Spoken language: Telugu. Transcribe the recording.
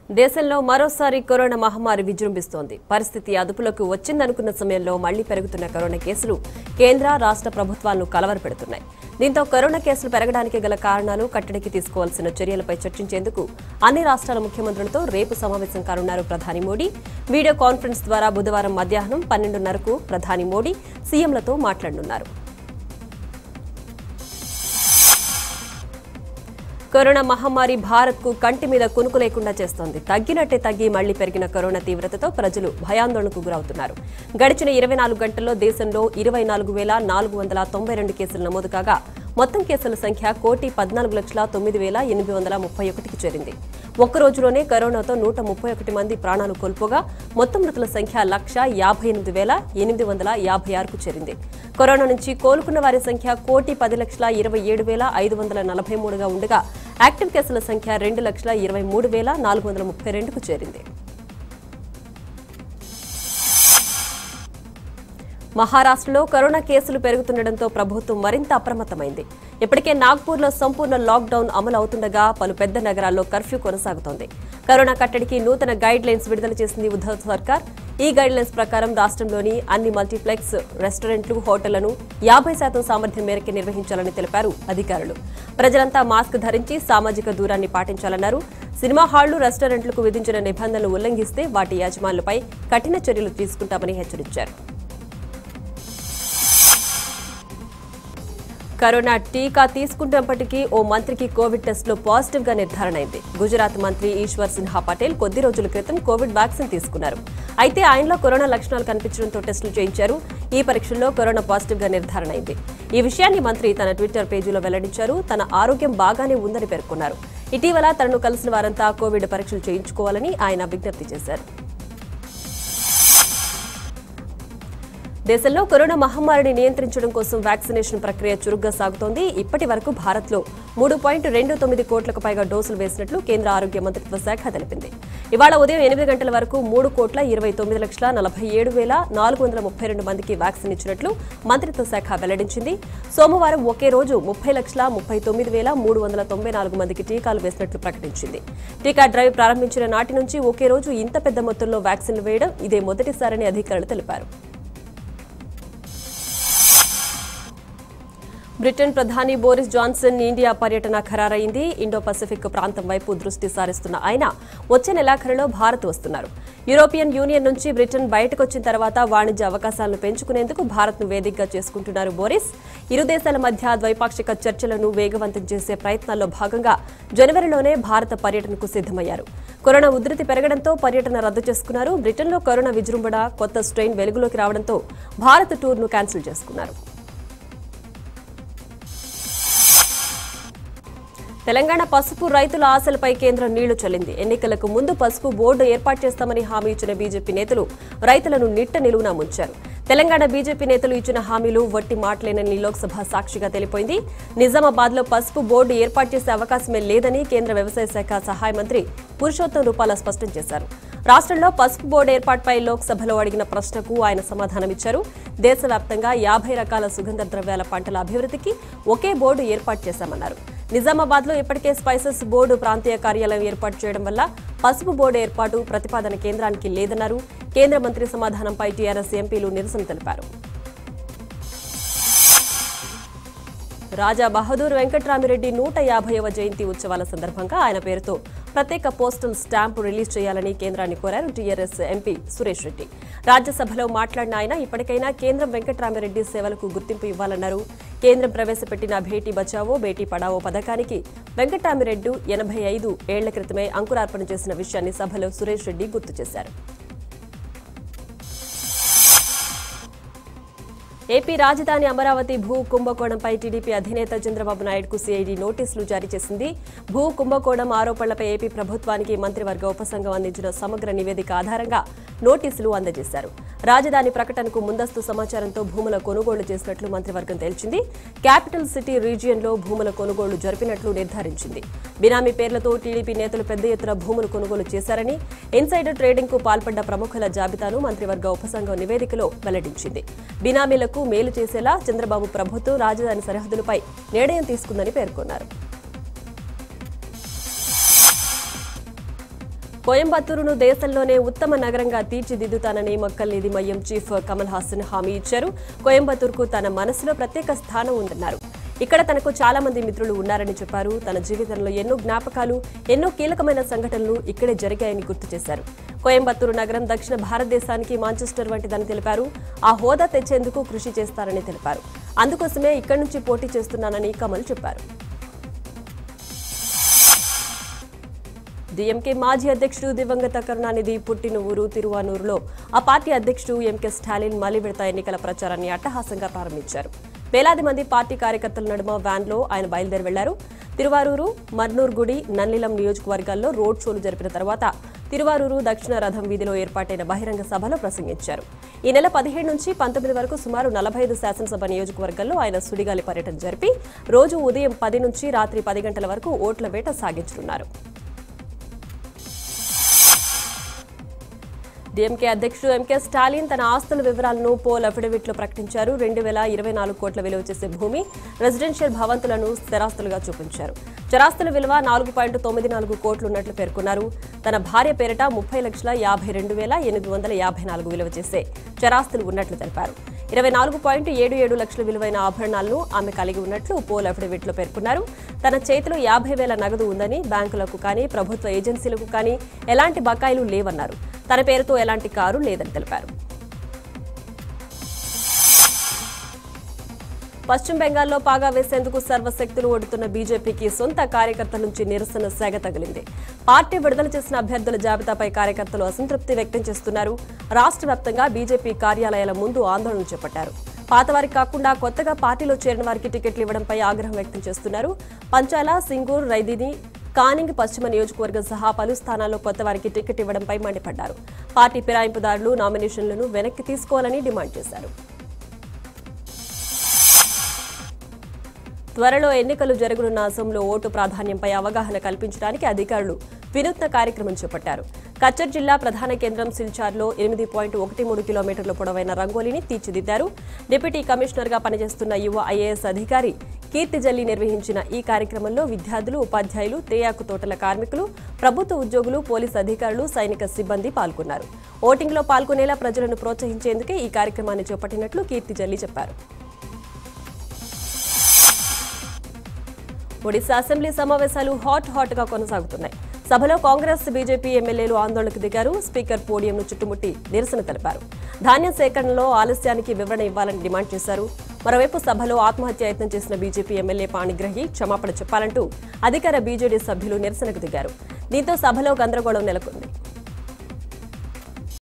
దేశంలో మరోసారి కరోనా మహమ్మారి విజృంభిస్తోంది పరిస్థితి అదుపులోకి వచ్చిందనుకున్న సమయంలో మళ్లీ పెరుగుతున్న కరోనా కేసులు కేంద్ర రాష్ట్ర ప్రభుత్వాలను కలవరపెడుతున్నాయి దీంతో కరోనా కేసులు పెరగడానికి గల కారణాలు కట్టడికి తీసుకోవాల్సిన చర్యలపై చర్చించేందుకు అన్ని రాష్ట్రాల ముఖ్యమంత్రులతో రేపు సమావేశం కానున్నారు ప్రధాని మోడీ వీడియో కాన్ఫరెన్స్ ద్వారా బుధవారం మధ్యాహ్నం పన్నెండున్నరకు ప్రధాని మోడీ సీఎంలతో మాట్లాడనున్నారు కరోనా మహమ్మారి భారత్కు కంటి మీద కునుకు లేకుండా చేస్తోంది తగ్గినట్టే తగ్గి మళ్లీ పెరిగిన కరోనా తీవ్రతతో ప్రజలు భయాందోళనకు గురవుతున్నారు గడిచిన ఇరవై నాలుగు గంటల్లో దేశంలో ఇరవై నాలుగు వేల నాలుగు వందల తొంభై రెండు కేసులు నమోదు కాగా మొత్తం కేసుల సంఖ్య కోటి పద్నాలుగు లక్షల తొమ్మిది వేల ఎనిమిది వందల ముప్పై ఒకటికి చేరింది ఒక్క రోజులోనే కరోనాతో నూట ముప్పై ఒకటి మంది ప్రాణాలు కోల్పోగా మొత్తం మృతుల సంఖ్య లక్ష యాభై ఎనిమిది వేల ఎనిమిది వందల యాభై ఆరుకు చేరింది కరోనా నుంచి కోలుకున్న వారి సంఖ్య కోటి పది లక్షల ఇరవై ఏడు వేల ఐదు వందల నలభై మూడుగా ఉండగా యాక్టివ్ కేసుల సంఖ్య రెండు లక్షల ఇరవై మూడు వేల నాలుగు వందల ముప్పై రెండుకు చేరింది మహారాష్ట్రలో కరోనా కేసులు పెరుగుతుండటంతో ప్రభుత్వం మరింత అప్రమత్తమైంది ఇప్పటికే నాగ్పూర్లో సంపూర్ణ లాక్డౌన్ అమలు అవుతుండగా పలు పెద్ద నగరాల్లో కర్ఫ్యూ కొనసాగుతోంది కరోనా కట్టడికి నూతన గైడ్ లైన్స్ విడుదల చేసింది ఉద్ధవ్ సర్కార్ ఈ గైడ్ లైన్స్ ప్రకారం రాష్ట్రంలోని అన్ని మల్టీప్లెక్స్ రెస్టారెంట్లు హోటళ్లను యాభై శాతం సామర్థ్యం మేరకే నిర్వహించాలని తెలిపారు అధికారులు ప్రజలంతా మాస్క్ ధరించి సామాజిక దూరాన్ని పాటించాలన్నారు సినిమా హాళ్లు రెస్టారెంట్లకు విధించిన నిబంధనలు ఉల్లంఘిస్తే వాటి యాజమాన్లపై కఠిన చర్యలు తీసుకుంటామని హెచ్చరించారు కరోనా టీకా తీసుకున్నప్పటికీ ఓ మంత్రికి కోవిడ్ టెస్టులో పాజిటివ్ గా నిర్ధారణ అయింది గుజరాత్ మంత్రి ఈశ్వర్ సిన్హా పటేల్ కొద్ది రోజుల క్రితం కోవిడ్ వ్యాక్సిన్ తీసుకున్నారు అయితే ఆయనలో కరోనా లక్షణాలు కనిపించడంతో టెస్టులు చేయించారు ఈ పరీక్షల్లో కరోనా పాజిటివ్ గా నిర్ధారణ అయింది ఈ విషయాన్ని మంత్రి తన ట్విట్టర్ పేజీలో వెల్లడించారు తన ఆరోగ్యం బాగానే ఉందని పేర్కొన్నారు ఇటీవల తనను కలిసిన వారంతా కోవిడ్ పరీక్షలు చేయించుకోవాలని ఆయన విజ్ఞప్తి చేశారు దేశంలో కరోనా మహమ్మారిని నియంత్రించడం కోసం వ్యాక్సినేషన్ ప్రక్రియ చురుగ్గా సాగుతోంది ఇప్పటి వరకు భారత్లో మూడు పాయింట్ రెండు తొమ్మిది కోట్లకు పైగా డోసులు వేసినట్లు కేంద్ర ఆరోగ్య మంత్రిత్వ శాఖ తెలిపింది ఇవాళ ఉదయం ఎనిమిది గంటల వరకు మూడు కోట్ల ఇరవై తొమ్మిది లక్షల నలభై ఏడు వేల నాలుగు వందల ముప్పై రెండు మందికి వ్యాక్సిన్ ఇచ్చినట్లు మంత్రిత్వ శాఖ వెల్లడించింది సోమవారం ఒకే రోజు ముప్పై లక్షల ముప్పై తొమ్మిది వేల మూడు వందల తొంభై నాలుగు మందికి టీకాలు వేసినట్లు ప్రకటించింది టీకా డ్రైవ్ ప్రారంభించిన నాటి నుంచి ఒకే రోజు ఇంత పెద్ద మొత్తంలో వ్యాక్సిన్లు వేయడం ఇదే మొదటిసారని అధికారులు తెలిపారు బ్రిటన్ ప్రధాని బోరిస్ జాన్సన్ ఇండియా పర్యటన ఖరారైంది ఇండో పసిఫిక్ ప్రాంతం వైపు దృష్టి సారిస్తున్న ఆయన వచ్చే నెలాఖరులో భారత్ వస్తున్నారు యూరోపియన్ యూనియన్ నుంచి బ్రిటన్ బయటకు వచ్చిన తర్వాత వాణిజ్య అవకాశాలను పెంచుకునేందుకు భారత్ను వేదికగా చేసుకుంటున్నారు బోరిస్ ఇరు దేశాల మధ్య ద్వైపాక్షిక చర్చలను వేగవంతం చేసే ప్రయత్నాల్లో భాగంగా జనవరిలోనే భారత పర్యటనకు సిద్దమయ్యారు కరోనా ఉధృతి పెరగడంతో పర్యటన రద్దు చేసుకున్నారు బ్రిటన్లో కరోనా విజృంభణ కొత్త స్ట్రెయిన్ వెలుగులోకి రావడంతో భారత్ టూర్ను క్యాన్సిల్ చేసుకున్నారు తెలంగాణ పసుపు రైతుల ఆశలపై కేంద్రం నీళ్లు చల్లింది ఎన్నికలకు ముందు పసుపు బోర్డు ఏర్పాటు చేస్తామని హామీ ఇచ్చిన బీజేపీ నేతలు రైతులను నిట్ట నిలువునా ముంచారు తెలంగాణ బీజేపీ నేతలు ఇచ్చిన హామీలు వట్టి మాటలేనని లోక్సభ సాక్షిగా తెలిపోయింది నిజామాబాద్ లో పసుపు బోర్డు ఏర్పాటు చేసే అవకాశమే లేదని కేంద్ర వ్యవసాయ శాఖ సహాయ మంత్రి పురుషోత్తం రూపాల స్పష్టం చేశారు రాష్ట్రంలో పసుపు బోర్డు ఏర్పాటుపై లోక్సభలో అడిగిన ప్రశ్నకు ఆయన సమాధానమిచ్చారు దేశవ్యాప్తంగా యాభై రకాల సుగంధ ద్రవ్యాల పంటల అభివృద్ధికి ఒకే బోర్డు ఏర్పాటు చేశామన్నారు నిజామాబాద్ లో ఇప్పటికే స్పైసెస్ బోర్డు ప్రాంతీయ కార్యాలయం ఏర్పాటు చేయడం వల్ల పసుపు బోర్డు ఏర్పాటు ప్రతిపాదన కేంద్రానికి లేదన్నారు కేంద్ర మంత్రి సమాధానంపై టీఆర్ఎస్ ఎంపీలు నిరసన తెలిపారు రాజా బహదూర్ వెంకట్రామిరెడ్డి నూట యాభైవ జయంతి ఉత్సవాల సందర్భంగా ఆయన పేరుతో ప్రత్యేక పోస్టల్ స్టాంపు రిలీజ్ చేయాలని కేంద్రాన్ని కోరారు టీఆర్ఎస్ ఎంపీ సురేష్ రెడ్డి రాజ్యసభలో మాట్లాడిన ఆయన ఇప్పటికైనా కేంద్రం వెంకట్రామిరెడ్డి సేవలకు గుర్తింపు ఇవ్వాలన్నారు కేంద్రం ప్రవేశపెట్టిన భేటీ బచావో బేటీ పడావో పథకానికి వెంకట్రామిరెడ్డి ఎనభై ఐదు ఏళ్ల క్రితమే అంకురార్పణ చేసిన విషయాన్ని సభలో సురేష్ రెడ్డి గుర్తు చేశారు ఏపీ రాజధాని అమరావతి భూ కుంభకోణంపై టీడీపీ అధినేత చంద్రబాబు నాయుడుకు సీఐడీ నోటీసులు జారీ చేసింది భూ కుంభకోణం ఆరోపణలపై ఏపీ ప్రభుత్వానికి మంత్రివర్గ ఉపసంఘం అందించిన సమగ్ర నివేదిక ఆధారంగా నోటీసులు అందజేశారు రాజధాని ప్రకటనకు ముందస్తు సమాచారంతో భూముల కొనుగోలు చేసినట్లు మంత్రివర్గం తేల్చింది క్యాపిటల్ సిటీ రీజియన్లో భూముల కొనుగోలు జరిపినట్లు నిర్ధారించింది బినామీ పేర్లతో టీడీపీ నేతలు పెద్ద ఎత్తున భూములు కొనుగోలు చేశారని ఇన్సైడర్ ట్రేడింగ్ కు పాల్పడ్డ ప్రముఖుల జాబితాను మంత్రివర్గ ఉపసంఘం నివేదికలో వెల్లడించింది బినామీలకు మేలు చేసేలా చంద్రబాబు ప్రభుత్వం రాజధాని సరిహద్దులపై నిర్ణయం తీసుకుందని పేర్కొన్నారు కోయంబత్తూరును దేశంలోనే ఉత్తమ నగరంగా తీర్చిదిద్దుతానని మక్కల్ నిధి మయ్యం చీఫ్ కమల్ హాసన్ హామీ ఇచ్చారు కోయంబత్తూరుకు తన మనసులో ప్రత్యేక స్థానం ఉందన్నారు ఇక్కడ తనకు చాలా మంది మిత్రులు ఉన్నారని చెప్పారు తన జీవితంలో ఎన్నో జ్ఞాపకాలు ఎన్నో కీలకమైన సంఘటనలు ఇక్కడే జరిగాయని గుర్తు చేశారు కోయంబత్తూరు నగరం దక్షిణ భారతదేశానికి మాంచెస్టర్ వంటిదని తెలిపారు ఆ హోదా తెచ్చేందుకు కృషి చేస్తారని తెలిపారు అందుకోసమే ఇక్కడి నుంచి పోటీ చేస్తున్నానని కమల్ చెప్పారు డిఎంకే మాజీ అధ్యక్షుడు దివంగత కరుణానిధి పుట్టిన ఊరు తిరువానూరులో ఆ పార్టీ అధ్యక్షుడు ఎంకే స్టాలిన్ మలి విడత ఎన్నికల ప్రచారాన్ని అట్టహాసంగా ప్రారంభించారు వేలాది మంది పార్టీ కార్యకర్తల నడుమ వ్యాన్లో ఆయన బయలుదేరి వెళ్లారు తిరువారూరు మర్నూర్ గుడి నన్నిలం నియోజకవర్గాల్లో రోడ్ షోలు జరిపిన తర్వాత తిరువారూరు దక్షిణ రథం వీధిలో ఏర్పాటైన బహిరంగ సభలో ప్రసంగించారు ఈ నెల పదిహేడు నుంచి పంతొమ్మిది వరకు సుమారు నలభై ఐదు శాసనసభ నియోజకవర్గాల్లో ఆయన సుడిగాలి పర్యటన జరిపి రోజు ఉదయం పది నుంచి రాత్రి పది గంటల వరకు ఓట్ల వేట సాగించనున్నారు డీఎంకే అధ్యక్షుడు ఎంకే స్టాలిన్ తన ఆస్తుల వివరాలను పోల్ అఫిడవిట్లో ప్రకటించారు రెండు వేల ఇరవై నాలుగు కోట్ల విలువ చేసే భూమి రెసిడెన్షియల్ భవంతులను స్థిరాస్తులుగా చూపించారు చరాస్తుల విలువ నాలుగు పాయింట్ తొమ్మిది నాలుగు కోట్లు ఉన్నట్లు పేర్కొన్నారు తన భార్య పేరిట ముప్పై లక్షల యాభై రెండు వేల ఎనిమిది వందల యాభై నాలుగు విలువ చేసే చరాస్తులు ఉన్నట్లు తెలిపారు ఇరవై నాలుగు పాయింట్ ఏడు ఏడు లక్షల విలువైన ఆభరణాలను ఆమె కలిగి ఉన్నట్లు పోల్ అఫిడవిట్లో పేర్కొన్నారు తన చేతిలో యాభై వేల నగదు ఉందని బ్యాంకులకు కానీ ప్రభుత్వ ఏజెన్సీలకు కానీ ఎలాంటి బకాయిలు లేవన్నారు తన పేరుతో ఎలాంటి కారు లేదని తెలిపారు పశ్చిమ బెంగాల్లో పాగా వేసేందుకు సర్వశక్తులు ఒడుతున్న బీజేపీకి సొంత కార్యకర్తల నుంచి నిరసన సేగ తగిలింది పార్టీ విడుదల చేసిన అభ్యర్థుల జాబితాపై కార్యకర్తలు అసంతృప్తి వ్యక్తం చేస్తున్నారు రాష్ట్ర వ్యాప్తంగా బీజేపీ కార్యాలయాల ముందు ఆందోళన చేపట్టారు పాతవారికి కాకుండా కొత్తగా పార్టీలో చేరిన వారికి టికెట్లు ఇవ్వడంపై ఆగ్రహం వ్యక్తం చేస్తున్నారు పంచాల సింగూర్ రైదిని కానింగ్ పశ్చిమ నియోజకవర్గం సహా పలు స్థానాల్లో కొత్త వారికి టికెట్ ఇవ్వడంపై మండిపడ్డారు పార్టీ ఫిరాయింపుదారులు నామినేషన్లను వెనక్కి తీసుకోవాలని డిమాండ్ చేశారు త్వరలో ఎన్నికలు జరగనున్న అసోంలో ఓటు ప్రాధాన్యంపై అవగాహన కల్పించడానికి అధికారులు వినూత్న కార్యక్రమం చేపట్టారు కచ్చర్ జిల్లా ప్రధాన కేంద్రం సిల్చార్లో ఎనిమిది పాయింట్ ఒకటి మూడు కిలోమీటర్ల పొడవైన రంగోలీని తీర్చిదిద్దారు డిప్యూటీ కమిషనర్గా పనిచేస్తున్న యువ ఐఏఎస్ అధికారి కీర్తి జల్లి నిర్వహించిన ఈ కార్యక్రమంలో విద్యార్థులు ఉపాధ్యాయులు తేయాకు తోటల కార్మికులు ప్రభుత్వ ఉద్యోగులు పోలీసు అధికారులు సైనిక సిబ్బంది పాల్గొన్నారు ఓటింగ్లో పాల్గొనేలా ప్రజలను ప్రోత్సహించేందుకే ఈ కార్యక్రమాన్ని చేపట్టినట్లు కీర్తి జల్లి చెప్పారు ఒడిశా అసెంబ్లీ సమావేశాలు హాట్ హాట్ గా కొనసాగుతున్నాయి సభలో కాంగ్రెస్ బీజేపీ ఎమ్మెల్యేలు ఆందోళనకు దిగారు స్పీకర్ పోడియంను చుట్టుముట్టి నిరసన తెలిపారు ధాన్యం సేకరణలో ఆలస్యానికి వివరణ ఇవ్వాలని డిమాండ్ చేశారు మరోవైపు సభలో ఆత్మహత్య యత్నం చేసిన బీజేపీ ఎమ్మెల్యే పాణిగ్రహి క్షమాపణ చెప్పాలంటూ అధికార బీజేడీ సభ్యులు నిరసనకు దిగారు దీంతో సభలో గందరగోళం నెలకొంది